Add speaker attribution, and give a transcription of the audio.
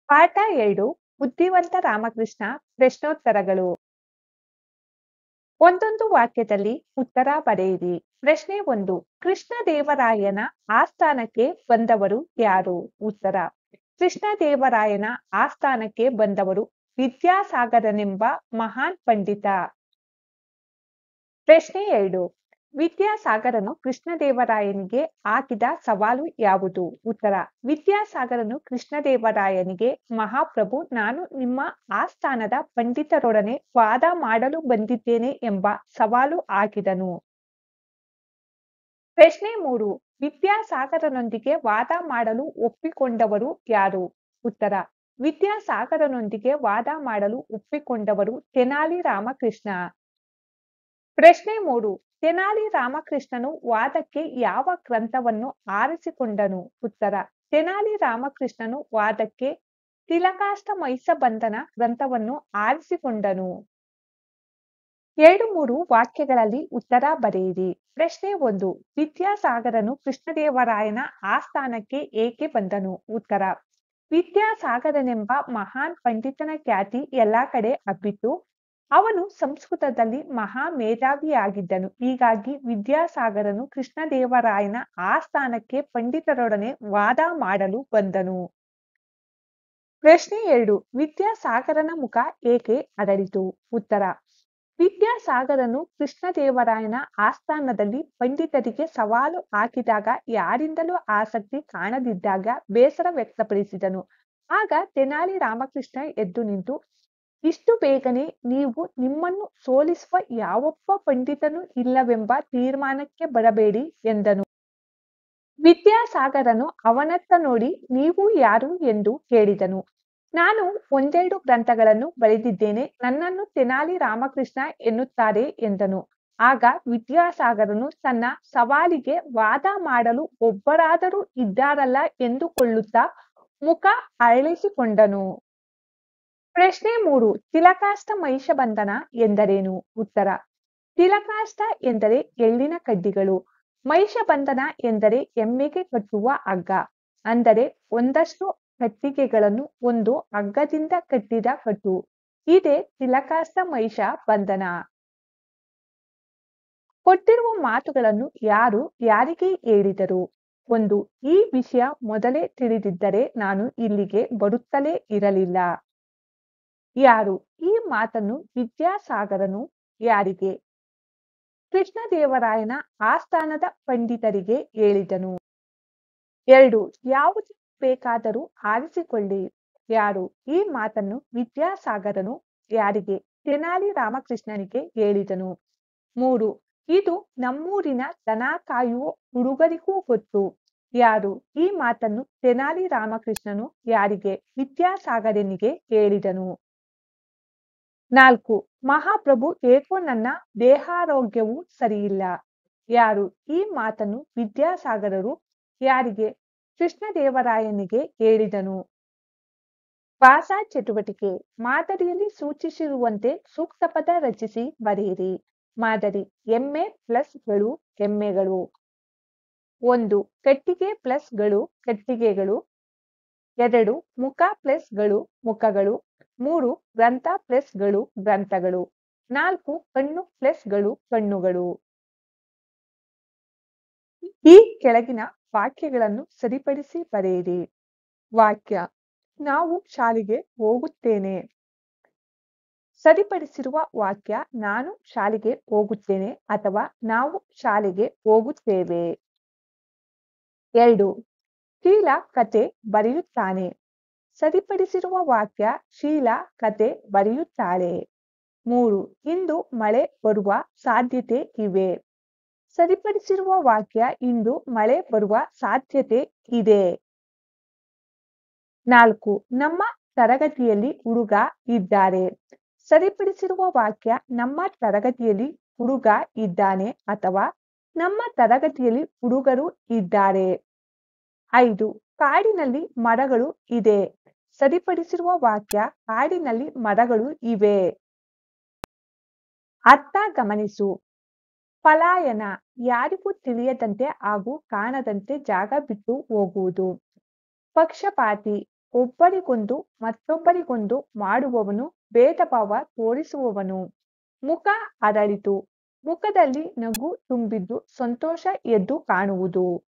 Speaker 1: ಪಾಠ ಎರಡು ಬುದ್ಧಿವಂತ ರಾಮಕೃಷ್ಣ ಪ್ರಶ್ನೋತ್ತರಗಳು ಒಂದೊಂದು ವಾಕ್ಯದಲ್ಲಿ ಉತ್ತರ ಬರೆಯಿರಿ ಪ್ರಶ್ನೆ ಒಂದು ಕೃಷ್ಣದೇವರಾಯನ ಆಸ್ಥಾನಕ್ಕೆ ಬಂದವರು ಯಾರು ಉತ್ತರ ಕೃಷ್ಣದೇವರಾಯನ ಆಸ್ಥಾನಕ್ಕೆ ಬಂದವರು ವಿದ್ಯಾಸಾಗರನೆಂಬ ಮಹಾನ್ ಪಂಡಿತ ಪ್ರಶ್ನೆ ಎರಡು ವಿದ್ಯಾಸಾಗರನು ಕೃಷ್ಣದೇವರಾಯನಿಗೆ ಹಾಕಿದ ಸವಾಲು ಯಾವುದು ಉತ್ತರ ವಿದ್ಯಾಸಾಗರನು ಕೃಷ್ಣದೇವರಾಯನಿಗೆ ಮಹಾಪ್ರಭು ನಾನು ನಿಮ್ಮ ಆಸ್ಥಾನದ ಪಂಡಿತರೊಡನೆ ವಾದ ಮಾಡಲು ಬಂದಿದ್ದೇನೆ ಎಂಬ ಸವಾಲು ಹಾಕಿದನು ಪ್ರಶ್ನೆ ಮೂರು ವಿದ್ಯಾಸಾಗರನೊಂದಿಗೆ ವಾದ ಮಾಡಲು ಒಪ್ಪಿಕೊಂಡವರು ಯಾರು ಉತ್ತರ ವಿದ್ಯಾಸಾಗರನೊಂದಿಗೆ ವಾದ ಮಾಡಲು ಒಪ್ಪಿಕೊಂಡವರು ತೆನಾಲಿ ರಾಮಕೃಷ್ಣ ಪ್ರಶ್ನೆ ಮೂರು ತೆನಾಲಿ ರಾಮಕೃಷ್ಣನು ವಾದಕ್ಕೆ ಯಾವ ಗ್ರಂಥವನ್ನು ಆರಿಸಿಕೊಂಡನು ಉತ್ತರ ತೆನಾಲಿ ರಾಮಕೃಷ್ಣನು ವಾದಕ್ಕೆ ತಿಲಕಾಷ್ಟ ಬಂಧನ ಗ್ರಂಥವನ್ನು ಆರಿಸಿಕೊಂಡನು ಎರಡು ಮೂರು ವಾಕ್ಯಗಳಲ್ಲಿ ಉತ್ತರ ಬರೆಯಿರಿ ಪ್ರಶ್ನೆ ಒಂದು ವಿದ್ಯಾಸಾಗರನು ಕೃಷ್ಣದೇವರಾಯನ ಆಸ್ಥಾನಕ್ಕೆ ಏಕೆ ಬಂದನು ಉತ್ತರ ವಿದ್ಯಾಸಾಗರನೆಂಬ ಮಹಾನ್ ಪಂಡಿತನ ಖ್ಯಾತಿ ಎಲ್ಲಾ ಕಡೆ ಹಬ್ಬಿತು ಅವನು ಸಂಸ್ಕೃತದಲ್ಲಿ ಮಹಾ ಮೇಧಾವಿಯಾಗಿದ್ದನು ಹೀಗಾಗಿ ವಿದ್ಯಾಸಾಗರನು ಕೃಷ್ಣದೇವರಾಯನ ಆಸ್ಥಾನಕ್ಕೆ ಪಂಡಿತರೊಡನೆ ವಾದ ಮಾಡಲು ಬಂದನು ಪ್ರಶ್ನೆ ಎರಡು ವಿದ್ಯಾಸಾಗರನ ಮುಖ ಏಕೆ ಅರಳಿತು ಉತ್ತರ ವಿದ್ಯಾಸಾಗರನು ಕೃಷ್ಣದೇವರಾಯನ ಆಸ್ಥಾನದಲ್ಲಿ ಪಂಡಿತರಿಗೆ ಸವಾಲು ಹಾಕಿದಾಗ ಯಾರಿಂದಲೂ ಆಸಕ್ತಿ ಕಾಣದಿದ್ದಾಗ ಬೇಸರ ವ್ಯಕ್ತಪಡಿಸಿದನು ಆಗ ತೆನಾಲಿ ರಾಮಕೃಷ್ಣ ಎದ್ದು ನಿಂತು ಇಷ್ಟು ಬೇಗನೆ ನೀವು ನಿಮ್ಮನ್ನು ಸೋಲಿಸುವ ಯಾವೊಬ್ಬ ಪಂಡಿತನೂ ಇಲ್ಲವೆಂಬ ತೀರ್ಮಾನಕ್ಕೆ ಬರಬೇಡಿ ಎಂದನು ವಿದ್ಯಾಸಾಗರನು ಅವನತ್ತ ನೋಡಿ ನೀವು ಯಾರು ಎಂದು ಕೇಳಿದನು ನಾನು ಒಂದೆರಡು ಗ್ರಂಥಗಳನ್ನು ಬರೆದಿದ್ದೇನೆ ನನ್ನನ್ನು ತೆನಾಲಿ ರಾಮಕೃಷ್ಣ ಎನ್ನುತ್ತಾರೆ ಎಂದನು ಆಗ ವಿದ್ಯಾಸಾಗರನು ತನ್ನ ಸವಾಲಿಗೆ ವಾದ ಮಾಡಲು ಒಬ್ಬರಾದರೂ ಇದ್ದಾರಲ್ಲ ಎಂದುಕೊಳ್ಳುತ್ತಾ ಮುಖ ಅರಳಿಸಿಕೊಂಡನು ಪ್ರಶ್ನೆ ಮೂರು ತಿಲಕಾಷ್ಟ ಬಂಧನ ಎಂದರೇನು ಉತ್ತರ ತಿಲಕಾಷ್ಟ ಎಂದರೆ ಎಳ್ಳಿನ ಕಡ್ಡಿಗಳು ಬಂಧನ ಎಂದರೆ ಎಮ್ಮೆಗೆ ಕಟ್ಟುವ ಹಗ್ಗ ಅಂದರೆ ಒಂದಷ್ಟು ಕಟ್ಟಿಗೆಗಳನ್ನು ಒಂದು ಹಗ್ಗದಿಂದ ಕಟ್ಟಿದ ಕಟ್ಟು ಇದೇ ತಿಲಕಾಷ್ಟ ಮಹಿಷ ಬಂಧನ ಕೊಟ್ಟಿರುವ ಮಾತುಗಳನ್ನು ಯಾರು ಯಾರಿಗೆ ಹೇಳಿದರು ಒಂದು ಈ ವಿಷಯ ಮೊದಲೇ ತಿಳಿದಿದ್ದರೆ ನಾನು ಇಲ್ಲಿಗೆ ಬರುತ್ತಲೇ ಇರಲಿಲ್ಲ ಯಾರು ಈ ಮಾತನ್ನು ವಿದ್ಯಾಸಾಗರನು ಯಾರಿಗೆ ಕೃಷ್ಣದೇವರಾಯನ ಆಸ್ಥಾನದ ಪಂಡಿತರಿಗೆ ಹೇಳಿದನು ಎರಡು ಯಾವುದು ಬೇಕಾದರೂ ಆರಿಸಿಕೊಳ್ಳಿ ಯಾರು ಈ ಮಾತನ್ನು ವಿದ್ಯಾಸಾಗರನು ಯಾರಿಗೆ ತೆನಾಲಿ ರಾಮಕೃಷ್ಣನಿಗೆ ಹೇಳಿದನು ಮೂರು ಇದು ನಮ್ಮೂರಿನ ದನ ಕಾಯುವ ಹುಡುಗರಿಗೂ ಗೊತ್ತು ಯಾರು ಈ ಮಾತನ್ನು ತೆನಾಲಿ ರಾಮಕೃಷ್ಣನು ಯಾರಿಗೆ ವಿದ್ಯಾಸಾಗರನಿಗೆ ಹೇಳಿದನು ನಾಲ್ಕು ಮಹಾಪ್ರಭು ಏಕೋ ನನ್ನ ದೇಹಾರೋಗ್ಯವು ಸರಿಯಿಲ್ಲ ಯಾರು ಈ ಮಾತನ್ನು ವಿದ್ಯಾಸಾಗರರು ಯಾರಿಗೆ ಕೃಷ್ಣದೇವರಾಯನಿಗೆ ಹೇಳಿದನು ಭಾಷಾ ಚಟುವಟಿಕೆ ಮಾದರಿಯಲ್ಲಿ ಸೂಚಿಸಿರುವಂತೆ ಸೂಕ್ತ ಪದ ರಚಿಸಿ ಬರೆಯಿರಿ ಮಾದರಿ ಎಮ್ಮೆ ಪ್ಲಸ್ ಗಳು ಎಮ್ಮೆಗಳು ಒಂದು ಕಟ್ಟಿಗೆ ಪ್ಲಸ್ ಗಳು ಕಟ್ಟಿಗೆಗಳು ಎರಡು ಮುಖ ಪ್ಲಸ್ ಗಳು ಮುಖಗಳು ಮೂರು ಗ್ರಂಥ ಪ್ಲಸ್ ಗಳು ಗ್ರಂಥಗಳು ನಾಲ್ಕು ಕಣ್ಣು ಪ್ಲಸ್ ಗಳು ಕಣ್ಣುಗಳು ಈ ಕೆಳಗಿನ ವಾಕ್ಯಗಳನ್ನು ಸರಿಪಡಿಸಿ ಬರೆಯಿರಿ ವಾಕ್ಯ ನಾವು ಶಾಲೆಗೆ ಹೋಗುತ್ತೇನೆ ಸರಿಪಡಿಸಿರುವ ವಾಕ್ಯ ನಾನು ಶಾಲೆಗೆ ಹೋಗುತ್ತೇನೆ ಅಥವಾ ನಾವು ಶಾಲೆಗೆ ಹೋಗುತ್ತೇವೆ ಎರಡು ಶೀಲ ಕತೆ ಬರೆಯುತ್ತಾನೆ ಸರಿಪಡಿಸಿರುವ ವಾಕ್ಯ ಶೀಲ ಕತೆ ಬರೆಯುತ್ತಾಳೆ ಮೂರು ಇಂದು ಮಳೆ ಬರುವ ಸಾಧ್ಯತೆ ಇವೆ ಸರಿಪಡಿಸಿರುವ ವಾಕ್ಯ ಇಂದು ಮಳೆ ಬರುವ ಸಾಧ್ಯತೆ ಇದೆ ನಾಲ್ಕು ನಮ್ಮ ತರಗತಿಯಲ್ಲಿ ಹುಡುಗ ಇದ್ದಾರೆ ಸರಿಪಡಿಸಿರುವ ವಾಕ್ಯ ನಮ್ಮ ತರಗತಿಯಲ್ಲಿ ಹುಡುಗ ಇದ್ದಾನೆ ಅಥವಾ ನಮ್ಮ ತರಗತಿಯಲ್ಲಿ ಹುಡುಗರು ಇದ್ದಾರೆ ಐದು ಕಾಡಿನಲ್ಲಿ ಮರಗಳು ಇದೆ ಸರಿಪಡಿಸಿರುವ ವಾಕ್ಯ ಕಾಡಿನಲ್ಲಿ ಮರಗಳು ಇವೆ ಅರ್ಥ ಗಮನಿಸು ಪಲಾಯನ ಯಾರಿಗೂ ತಿಳಿಯದಂತೆ ಹಾಗೂ ಕಾಣದಂತೆ ಜಾಗ ಬಿಟ್ಟು ಹೋಗುವುದು ಪಕ್ಷಪಾತಿ ಒಬ್ಬರಿಗೊಂದು ಮತ್ತೊಬ್ಬರಿಗೊಂದು ಮಾಡುವವನು ಭೇದ ಭಾವ ತೋರಿಸುವವನು ಮುಖ ಅರಳಿತು ಮುಖದಲ್ಲಿ ನಗು ತುಂಬಿದ್ದು ಸಂತೋಷ ಎದ್ದು ಕಾಣುವುದು